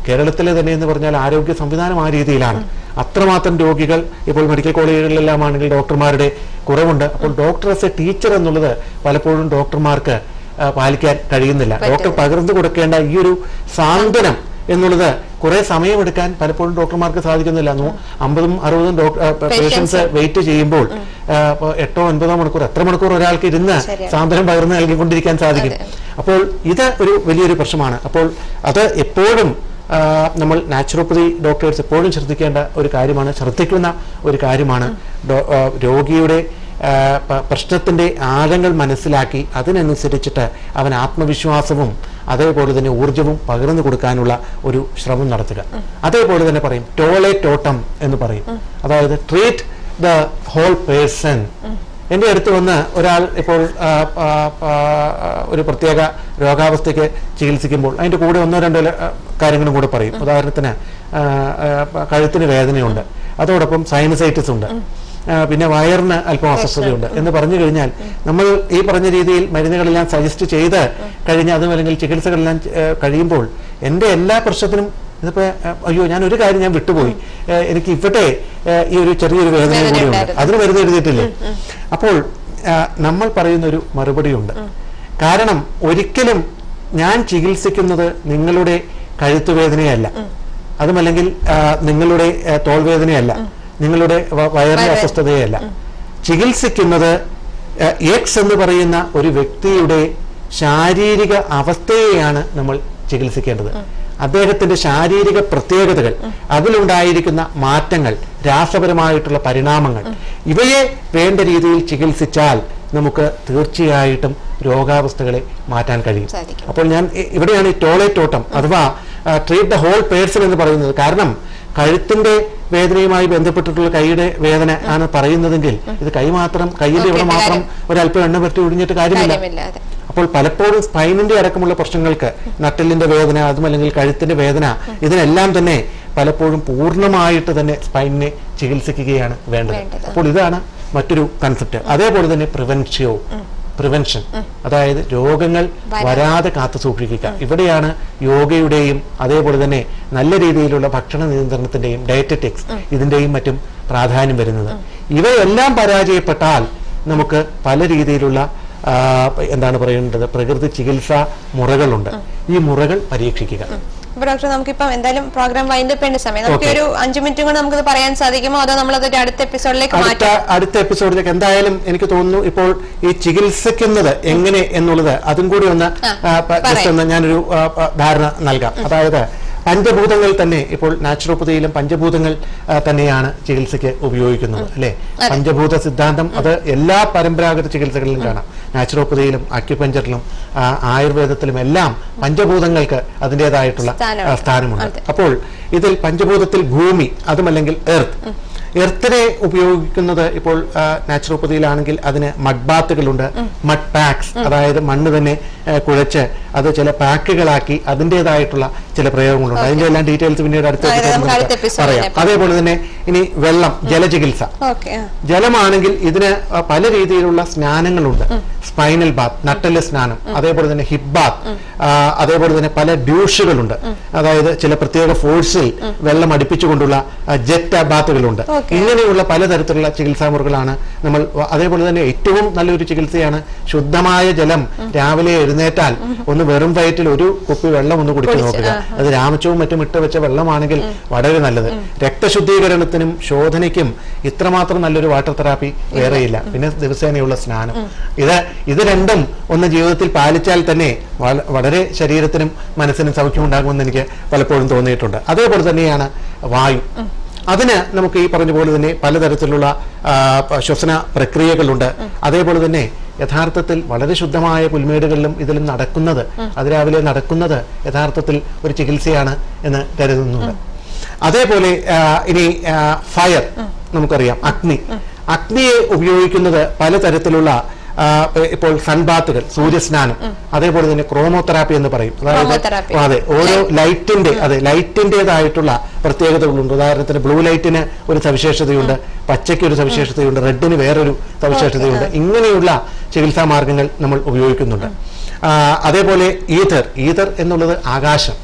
കേരളത്തിലെ തന്നെ എന്ന് പറഞ്ഞാൽ ആരോഗ്യ സംവിധാനം ആ രീതിയിലാണ് അത്രമാത്രം രോഗികൾ ഇപ്പോൾ മെഡിക്കൽ കോളേജുകളിലെല്ലാം ആണെങ്കിൽ ഡോക്ടർമാരുടെ കുറവുണ്ട് അപ്പോൾ ഡോക്ടർ എസ് എ ടീച്ചർ എന്നുള്ളത് പലപ്പോഴും ഡോക്ടർമാർക്ക് ആ, പാലിക്കാൻ കഴിയുന്നില്ല ഡോക്ടർ പകർന്നു കൊടുക്കേണ്ട ഈ ഒരു സാന്ത്വനം എന്നുള്ളത് കുറെ സമയമെടുക്കാൻ പലപ്പോഴും ഡോക്ടർമാർക്ക് സാധിക്കുന്നില്ല നൂ- അമ്പതും അറുപതും ഡോക്ടർ പേഷ്യൻസ് വെയിറ്റ് ചെയ്യുമ്പോൾ ആ, ഇപ്പൊ എട്ടോ ഒൻപതോ മണിക്കൂർ എത്ര മണിക്കൂർ ഒരാൾക്ക് ഇരുന്ന് ശരിയാണ്. സാന്ത്വനം പകർന്ന് നൽകിക്കൊണ്ടിരിക്കാൻ സാധിക്കും അപ്പോൾ ഇത് ഒരു വലിയൊരു പ്രശ്നമാണ് അപ്പോൾ അത് എപ്പോഴും ആ, നമ്മൾ നാച്ചുറോപ്പതി ഡോക്ടേഴ്സ് എപ്പോഴും ശ്രദ്ധിക്കേണ്ട ഒരു കാര്യമാണ് ശ്രദ്ധിക്കുന്ന ഒരു കാര്യമാണ് ഡോ- ആ, രോഗിയുടെ ആ, പ- പ്രശ്നത്തിന്റെ ആഴങ്ങൾ മനസ്സിലാക്കി അതിനനുസരിച്ചിട്ട് അവൻ ആത്മവിശ്വാസവും അതേപോലെ തന്നെ ഊർജവും പകർന്നു കൊടുക്കാനുള്ള ഒരു ശ്രമം നടത്തുക അതേപോലെ തന്നെ പറയും ടോളെ ടോട്ടം എന്ന് പറയും അതായത് ട്രീറ്റ് ദ ഹോൾ പേഴ്സൺ എൻ്റെ അടുത്ത് വന്ന് ഒരാൾ ഇപ്പോൾ ആ, ആ, ആ, ഒരു പ്രത്യേക രോഗാവസ്ഥയ്ക്ക് ചികിത്സിക്കുമ്പോൾ അതിൻ്റെ കൂടെ ഒന്നോ രണ്ടോ ല- ആ, കാര്യങ്ങളും കൂടെ പറയും ഉദാഹരണത്തിന് ആ, ആ, കഴുത്തിന് വേദനയുണ്ട് അതോടൊപ്പം സൈനസൈറ്റിസ് ഉണ്ട് ആ, പിന്നെ വയറിന് അല്പം അസ്വസ്ഥതയുണ്ട് എന്ന് പറഞ്ഞു കഴിഞ്ഞാൽ നമ്മൾ ഈ പറഞ്ഞ രീതിയിൽ മരുന്നുകളെല്ലാം സജസ്റ്റ് ചെയ്ത് കഴിഞ്ഞ് അതും അല്ലെങ്കിൽ ചികിത്സകളെല്ലാം ആ, കഴിയുമ്പോൾ എൻ്റെ എല്ലാ പ്രശ്നത്തിനും ഇതിപ്പോ ആ, അയ്യോ ഞാൻ ഒരു കാര്യം ഞാൻ വിട്ടുപോയി ആ, എനിക്ക് ഇവിടെ ആ, ഈ ഒരു ചെറിയൊരു വേദന വേദന കൂടിയുണ്ട് ഉണ്ടായിരുന്നു. അതിന് മരുന്ന് എഴുതിയിട്ടില്ലേ അപ്പോൾ ആ, നമ്മൾ പറയുന്ന ഒരു മറുപടിയുണ്ട് കാരണം ഒരിക്കലും ഞാൻ ചികിത്സിക്കുന്നത് നിങ്ങളുടെ കഴുത്തുവേദനയല്ല അതുമല്ലെങ്കിൽ ആ, നിങ്ങളുടെ ആ, തോൾവേദനയല്ല നിങ്ങളുടെ വ- വയറിന്റെ വയറ്. അസ്വസ്ഥതയല്ല ചികിത്സിക്കുന്നത് ആ, എക്സ് എന്ന് പറയുന്ന ഒരു വ്യക്തിയുടെ ശാരീരിക അവസ്ഥയെയാണ് നമ്മൾ ചികിത്സിക്കേണ്ടത് അദ്ദേഹത്തിന്റെ ശാരീരിക പ്രത്യേകതകൾ അതിലുണ്ടായിരിക്കുന്ന മാറ്റങ്ങൾ രാസപരമായിട്ടുള്ള പരിണാമങ്ങൾ ഇവയെ വേണ്ട രീതിയിൽ ചികിത്സിച്ചാൽ നമുക്ക് തീർച്ചയായിട്ടും രോഗാവസ്ഥകളെ മാറ്റാൻ കഴിയും സാധിക്കും. അപ്പോൾ ഞാൻ ഇ- ഇവിടെയാണ് ഈ ടോളേറ്റ് ഓട്ടം അഥവാ ട്രീറ്റ് ദ ഹോൾ പേഴ്സൺ എന്ന് പറയുന്നത് കാരണം കഴുത്തിന്റെ വേദനയുമായി ബന്ധപ്പെട്ടിട്ടുള്ള കൈയുടെ വേദന ആണ് പറയുന്നതെങ്കിൽ ഇത് കൈ മാത്രം കൈയുടെ ഇവിടെ നോക്കേണ്ട മാത്രം ഒരല്പം എണ്ണ പറ്റി ഒഴിഞ്ഞിട്ട് കാര്യമില്ല കാര്യമില്ല അതെ അപ്പോൾ പലപ്പോഴും സ്പൈനിന്റെ അടക്കമുള്ള പ്രശ്നങ്ങൾക്ക് നട്ടലിന്റെ വേദന അതും അല്ലെങ്കിൽ കഴുത്തിന്റെ വേദന ഇതിനെല്ലാം തന്നെ പലപ്പോഴും പൂർണ്ണമായിട്ട് തന്നെ സ്പൈനിനെ ചികിത്സിക്കുകയാണ് വേണ്ടത് വേണ്ടത്. അപ്പോൾ ഇതാണ് മറ്റൊരു കൺസെപ്റ്റ് അതേപോലെ തന്നെ പ്രിവെൻഷ്യോ പ്രിവെൻഷൻ അതായത് രോഗങ്ങൾ വരാതെ കാത്തു സൂക്ഷിക്കുക ഇവിടെയാണ് യോഗയുടെയും അതേപോലെ തന്നെ നല്ല രീതിയിലുള്ള ഭക്ഷണ നിയന്ത്രണത്തിന്റെയും ഡയറ്ററ്റിക്സ് ഇതിന്റെയും മറ്റും പ്രാധാന്യം വരുന്നത് ഇവയെല്ലാം പരാജയപ്പെട്ടാൽ നമുക്ക് പല രീതിയിലുള്ള ആ, എന്താണ് പറയേണ്ടത് പ്രകൃതി ചികിത്സാ മുറകളുണ്ട് ഈ മുറകൾ പരീക്ഷിക്കുക അപ്പൊ ഡോക്ടർ നമുക്കിപ്പം എന്തായാലും പ്രോഗ്രാം വൈൻഡപ്പ് ചെയ്യേണ്ട സമയം നമുക്ക് Okay. ഒരു അഞ്ചു മിനിറ്റ് കൊണ്ട് നമുക്കത് പറയാൻ സാധിക്കുമോ അതോ നമ്മളത് ഒരു അടുത്ത എപ്പിസോഡിലേക്ക് അടുത്ത മാറ്റാം അടുത്ത എപ്പിസോഡിലേക്ക് എന്തായാലും എനിക്ക് തോന്നുന്നു ഇപ്പോൾ ഈ ചികിത്സിക്കുന്നത് എങ്ങനെ എന്നുള്ളത് അതും കൂടി ഒന്ന് ആ, ആ, പ- just പറയാം. ഒന്ന് ഞാനൊരു ആ, പ- ധാരണ നൽകാം അതായത് പഞ്ചഭൂതങ്ങൾ തന്നെ ഇപ്പോൾ നാച്ചുറോപ്പതിയിലും പഞ്ചഭൂതങ്ങൾ ആ, തന്നെയാണ് ചികിത്സയ്ക്ക് ഉപയോഗിക്കുന്നത് അല്ലെ അതെ. പഞ്ചഭൂത സിദ്ധാന്തം അത് എല്ലാ പരമ്പരാഗത ചികിത്സകളിലും കാണാം നാച്ചുറോപ്പതിയിലും അക്യുപഞ്ചറിലും ആ, ആയുർവേദത്തിലും എല്ലാം പഞ്ചഭൂതങ്ങൾക്ക് അതിൻ്റെതായിട്ടുള്ള സ്ഥാനമുണ്ട്. ആ, സ്ഥാനമുണ്ട് അതെ. അപ്പോൾ ഇതിൽ പഞ്ചഭൂതത്തിൽ ഭൂമി അതുമല്ലെങ്കിൽ എർത്ത് എർത്തിനെ ഉപയോഗിക്കുന്നത് ഇപ്പോൾ ആ, നാച്ചുറോപ്പതിയിലാണെങ്കിൽ അതിന് മഡ് ബാത്തുകളുണ്ട് മഡ് പാക്സ് അതായത് മണ്ണ് തന്നെ ആ, കുഴച്ച് അത് ചില പാക്കുകളാക്കി അതിൻ്റെതായിട്ടുള്ള ചില പ്രയോഗങ്ങളുണ്ട് അതിന്റെ എല്ലാം ഡീറ്റെയിൽസ് പിന്നീട് അടുത്ത അതായത് episode നമുക്ക് നമുക്ക് അടുത്ത episode പറയാം തന്നെ അതേപോലെ തന്നെ ഇനി വെള്ളം ജലചികിത്സ ഓക്കെ ജലമാണെങ്കിൽ ഇതിന് ആ, പല രീതിയിലുള്ള സ്നാനങ്ങളുണ്ട് സ്പൈനൽ ബാത്ത് നട്ടല് സ്നാനം അതേപോലെ തന്നെ ഹിപ്പ് ബാത്ത് അതേപോലെ തന്നെ പല ഡ്യൂഷുകളുണ്ട് അതായത് ചില പ്രത്യേക ഫോഴ്സിൽ വെള്ളം അടുപ്പിച്ചുകൊണ്ടുള്ള ജെറ്റ് ബാത്തുകളുണ്ട് Okay. ഇങ്ങനെയുള്ള പലതരത്തിലുള്ള ചികിത്സാ മുറകളാണ് നമ്മൾ വ- അതേപോലെ തന്നെ ഏറ്റവും നല്ലൊരു ചികിത്സയാണ് ശുദ്ധമായ ജലം രാവിലെ എഴുന്നേറ്റാൽ ഒന്ന് വെറും വയറ്റിൽ ഒരു കുപ്പി വെള്ളം ഒന്ന് കുടിച്ചു കുടിച്ച്, നോക്കുക ആ, അത് രാമച്ചവും മറ്റും ഇട്ട് വെച്ച വെള്ളമാണെങ്കിൽ വളരെ നല്ലത് രക്തശുദ്ധീകരണത്തിനും ശോധനയ്ക്കും ഇത്രമാത്രം നല്ലൊരു വാട്ടർ തെറാപ്പി വേറെയില്ല പിന്നെ ദിവസേനയുള്ള സ്നാനം ഇത് ഇത് രണ്ടും ഒന്ന് ജീവിതത്തിൽ പാലിച്ചാൽ തന്നെ വള- വളരെ ശരീരത്തിനും മനസ്സിനും സൗഖ്യമുണ്ടാകുമെന്ന് എനിക്ക് പലപ്പോഴും തോന്നിയിട്ടുണ്ട് അതേപോലെ തന്നെയാണ് വായു അതിന് നമുക്ക് ഈ പറഞ്ഞ പോലെ തന്നെ പലതരത്തിലുള്ള ആ, പ- ശ്വസന പ്രക്രിയകളുണ്ട് അതേപോലെ തന്നെ യഥാർത്ഥത്തിൽ വളരെ ശുദ്ധമായ പുൽമേടുകളിലും ഇതിലും നടക്കുന്നത് അതിരാവിലെ നടക്കുന്നത് യഥാർത്ഥത്തിൽ ഒരു ചികിത്സയാണ് എന്ന് കരുതുന്നുണ്ട് അതേപോലെ ആ, ഇനി ഫയർ നമുക്കറിയാം അഗ്നി അഗ്നിയെ ഉപയോഗിക്കുന്നത് പലതരത്തിലുള്ള ആ, ഇപ്പോൾ സൺബാത്തുകൾ സൂര്യസ്നാനം അതേപോലെ തന്നെ ക്രോമോതെറാപ്പി എന്ന് പറയും Chromotherapy. അതെ ഓരോ ലൈറ്റിന്റെ അതെ ലൈറ്റിന്റേതായിട്ടുള്ള പ്രത്യേകതകളുണ്ട് ഉദാഹരണത്തിന് ബ്ലൂ ലൈറ്റിന് ഒരു സവിശേഷതയുണ്ട് പച്ചയ്ക്ക് ഒരു സവിശേഷതയുണ്ട് റെഡിന് വേറൊരു സവിശേഷതയുണ്ട് ഇങ്ങനെയുള്ള ചികിത്സാ മാർഗങ്ങൾ നമ്മൾ ഉപയോഗിക്കുന്നുണ്ട് ആ, അതേപോലെ ഈഥർ ഈഥർ എന്നുള്ളത് ആകാശം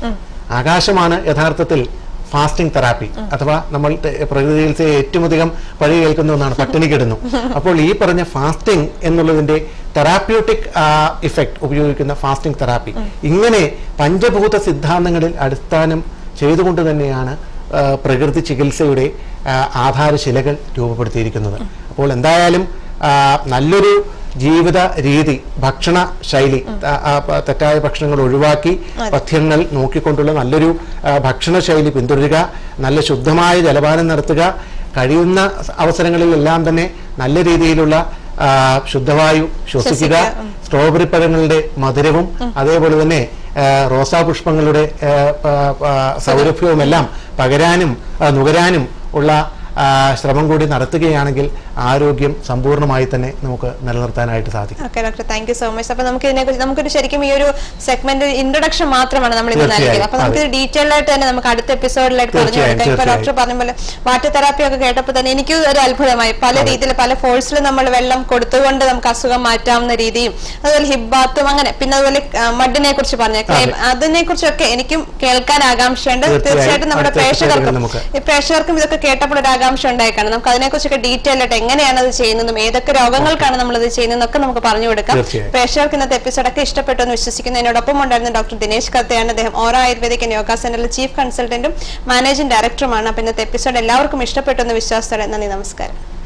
ആകാശമാണ് യഥാർത്ഥത്തിൽ ഫാസ്റ്റിംഗ് തെറാപ്പി അഥവാ നമ്മൾ തെ- പ്രകൃതി ചികിത്സയെ ഏറ്റവും അധികം പഴി കേൾക്കുന്ന ഒന്നാണ് പട്ടിണി കിടുന്നു അപ്പോൾ ഈ പറഞ്ഞ ഫാസ്റ്റിംഗ് എന്നുള്ളതിന്റെ തെറാപ്യൂട്ടിക് ഇഫക്റ്റ് ഉപയോഗിക്കുന്ന ഫാസ്റ്റിംഗ് തെറാപ്പി ഇങ്ങനെ പഞ്ചഭൂത സിദ്ധാന്തങ്ങളിൽ അടിസ്ഥാനം ചെയ്തുകൊണ്ട് തന്നെയാണ് ആ, പ്രകൃതി ചികിത്സയുടെ ആ, ആധാരശിലകൾ രൂപപ്പെടുത്തിയിരിക്കുന്നത് അപ്പോൾ എന്തായാലും ആ, നല്ലൊരു ജീവിത രീതി ഭക്ഷണ ശൈലി ആ, ആ, പ- തെറ്റായ ഭക്ഷണങ്ങൾ ഒഴിവാക്കി പഥ്യങ്ങൾ നോക്കിക്കൊണ്ടുള്ള നല്ലൊരു ആ, ഭക്ഷണ ശൈലി പിന്തുടരുക നല്ല ശുദ്ധമായ ജലപാനം നടത്തുക കഴിയുന്ന സ- അവസരങ്ങളിലെല്ലാം തന്നെ നല്ല രീതിയിലുള്ള ആ, ശുദ്ധവായു ശ്വസിക്കുക സ്ട്രോബെറി പഴങ്ങളുടെ മധുരവും അതേപോലെ തന്നെ ആ, റോസാ പുഷ്പങ്ങളുടെ ആ, പ- പ- സൗരഭ്യവും എല്ലാം പകരാനും ആ, നുകരാനും ഉള്ള ആ, ശ്രമം കൂടി നടത്തുകയാണെങ്കിൽ ആരോഗ്യം സമ്പൂർണ്ണമായി തന്നെ നമുക്ക് നിലനിർത്താനായിട്ട് സാധിക്കും okay doctor thank you so much അപ്പൊ നമുക്ക് ഇതിനെക്കുറിച്ച് നമുക്കൊരു ശരിക്കും ഈ ഒരു സെഗ്മെന്റ് ഇൻട്രൊഡക്ഷൻ മാത്രമാണ് നമ്മൾ ഇത് തീർച്ചയായും, നൽകിയത് അപ്പൊ നമുക്ക് അതെ. ഡീറ്റെയിൽ ആയിട്ട് തന്നെ നമുക്ക് അടുത്ത എപ്പിസോഡിലായിട്ട് പറഞ്ഞു തീർച്ചയായും, കൊടുക്കാം ഇപ്പൊ തീർച്ചയായും. ഡോക്ടർ പറഞ്ഞ പോലെ വാട്ടർ തെറാപ്പി ഒക്കെ കേട്ടപ്പോൾ തന്നെ എനിക്ക് ഒരു അത്ഭുതമായി പല രീതിയിൽ പല ഫോഴ്സിൽ നമ്മൾ വെള്ളം കൊടുത്തുകൊണ്ട് നമുക്ക് അസുഖം മാറ്റാവുന്ന രീതിയും അതുപോലെ ഹിബ് ബാത്തും അങ്ങനെ പിന്നെ അതുപോലെ മഡിനെ കുറിച്ച് പറഞ്ഞ ക്ലെയിം അതിനെ കുറിച്ചൊക്കെ എനിക്കും കേൾക്കാൻ ആകാംക്ഷയുണ്ട് തീർച്ചയായും. തീർച്ചയായിട്ടും നമ്മുടെ അടുത്ത episode ൽ പ്രേക്ഷകർക്കും നമുക്ക് ഈ പ്രേക്ഷകർക്കും ഇതൊക്കെ കേട്ടപ്പോൾ ഒരു ആകാംക്ഷ ഉണ്ടായിക്കാണ് നമുക്ക് അതിനെക്കുറിച്ചൊക്കെ ഡീറ്റെയിൽ ആയിട്ട് എങ്ങനെയാണ് അത് ചെയ്യുന്നതും ഏതൊക്കെ രോഗങ്ങൾക്കാണ് നമ്മൾ ഇത് ചെയ്യുന്നതെന്നൊക്കെ നമുക്ക് പറഞ്ഞു കൊടുക്കാം തീർച്ചയായും. പ്രേക്ഷകർക്ക് ഇന്നത്തെ എപ്പിസോഡൊക്കെ ഇഷ്ടപ്പെട്ടു എന്ന് വിശ്വസിക്കുന്നു എന്നോടൊപ്പം ഉണ്ടായിരുന്ന ഡോക്ടർ ദിനേശ് കത്തയാണ് അദ്ദേഹം ഓരോ ആയുർവേദിക് യോഗ സെന്ററിലെ ചീഫ് കൺസൾട്ടന്റും മാനേജിംഗ് ഡയറക്ടറുമാണ് അപ്പൊ ഇന്നത്തെ എപ്പിസോഡ് എല്ലാവർക്കും ഇഷ്ടപ്പെട്ടു എന്ന് വിശ്വാസത്തോടെ നന്ദി നമസ്കാരം